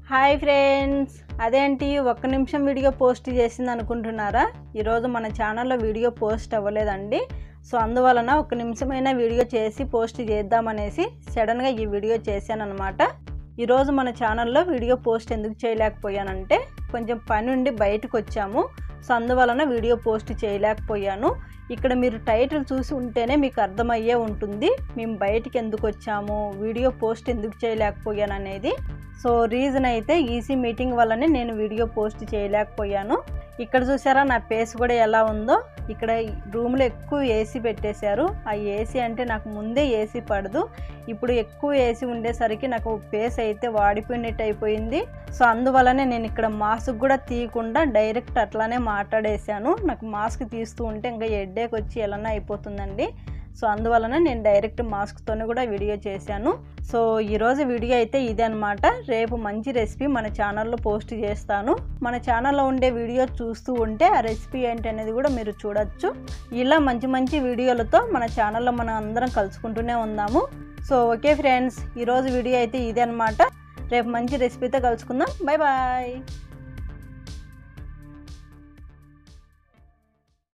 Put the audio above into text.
hi friends అదేంటి ఒక్క నిమిషం వీడియో పోస్ట్ చేసింది అనుకుంటున్నారా ఈరోజు మన ఛానల్లో వీడియో పోస్ట్ అవ్వలేదండి సో అందువలన ఒక నిమిషమైనా వీడియో చేసి పోస్ట్ చేద్దామనేసి సడన్గా ఈ వీడియో చేశాను అనమాట ఈరోజు మన ఛానల్లో వీడియో పోస్ట్ ఎందుకు చేయలేకపోయానంటే కొంచెం పని ఉండి బయటకు వచ్చాము సో అందువలన వీడియో పోస్ట్ చేయలేకపోయాను ఇక్కడ మీరు టైటిల్ చూసి ఉంటేనే మీకు అర్థమయ్యే ఉంటుంది మేము బయటికి ఎందుకు వచ్చాము వీడియో పోస్ట్ ఎందుకు చేయలేకపోయాను అనేది సో రీజన్ అయితే ఈసీ మీటింగ్ వల్లనే నేను వీడియో పోస్ట్ చేయలేకపోయాను ఇక్కడ చూసారా నా ఫేస్ కూడా ఎలా ఉందో ఇక్కడ రూమ్లో ఎక్కువ ఏసీ పెట్టేశారు ఆ ఏసీ అంటే నాకు ముందే ఏసీ పడదు ఇప్పుడు ఎక్కువ ఏసీ ఉండేసరికి నాకు ఫేస్ అయితే వాడిపోయినట్టు అయిపోయింది సో అందువల్లనే నేను ఇక్కడ మాస్క్ కూడా తీయకుండా డైరెక్ట్ అట్లానే మాట్లాడేశాను నాకు మాస్క్ తీస్తూ ఉంటే ఇంకా హెడ్ఏక్ వచ్చి ఎలానే అయిపోతుందండి సో అందువలన నేను డైరెక్ట్ మాస్క్తోనే కూడా వీడియో చేశాను సో ఈరోజు వీడియో అయితే ఇదే అనమాట రేపు మంచి రెసిపీ మన ఛానల్లో పోస్ట్ చేస్తాను మన ఛానల్లో ఉండే వీడియో చూస్తూ ఉంటే ఆ రెసిపీ ఏంటి అనేది కూడా మీరు చూడొచ్చు ఇలా మంచి మంచి వీడియోలతో మన ఛానల్లో మనం అందరం కలుసుకుంటూనే ఉందాము సో ఓకే ఫ్రెండ్స్ ఈరోజు వీడియో అయితే ఇదే అనమాట రేపు మంచి రెసిపీతో కలుసుకుందాం బాయ్ బాయ్